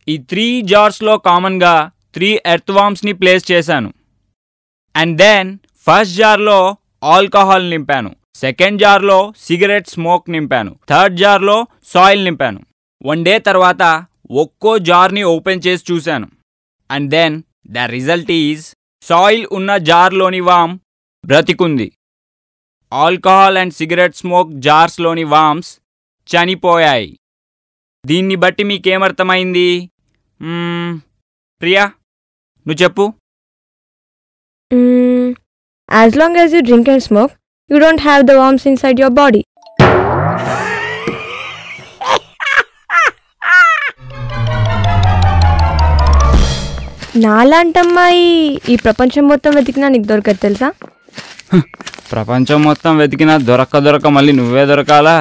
ఈ త్రీ జార్స్లో కామన్గా త్రీ ఎర్త్ వామ్స్ని ప్లేస్ చేశాను అండ్ దెన్ ఫస్ట్ జార్లో ఆల్కహాల్ నింపాను సెకండ్ జార్లో సిగరెట్ స్మోక్ నింపాను థర్డ్ జార్లో సాయిల్ నింపాను వన్ డే తర్వాత ఒక్కో జార్ని ఓపెన్ చేసి చూశాను and then the result is soil ఉన్న జార్లోని వామ్ బ్రతికుంది ఆల్కహాల్ అండ్ సిగరెట్ స్మోక్ జార్స్లోని వామ్స్ చనిపోయాయి దీన్ని బట్టి మీకేమర్థమైంది మ్మ్, ప్రియా నువ్వు చెప్పు Mm, as long as you drink and smoke, you don't have the worms inside your body. నాలాంటమ్మాయి ఈ ప్రపంచం మొత్తం వెతికినా నీకు దొరకదు తెలుసా ప్రపంచం మొత్తం వెతికినా దొరక్క దొరక మళ్ళీ నువ్వే దొరకాలా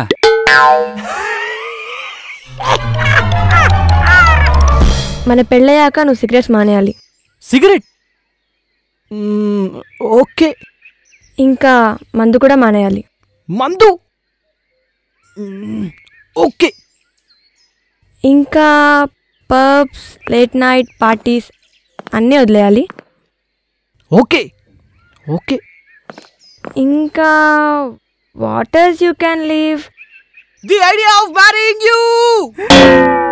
మన పెళ్ళయ్యాక నువ్వు సిగరెట్స్ మానేయాలి సిగరెట్ మ్మ్, ఓకే ఇంకా మందు కూడా మానేయాలి మందు మ్మ్, ఓకే ఇంకా పబ్స్ లేట్ నైట్ పార్టీస్ అన్నీ వదిలేయాలి ఓకే ఓకే ఇంకా వాటర్స్ you can leave the idea of marrying you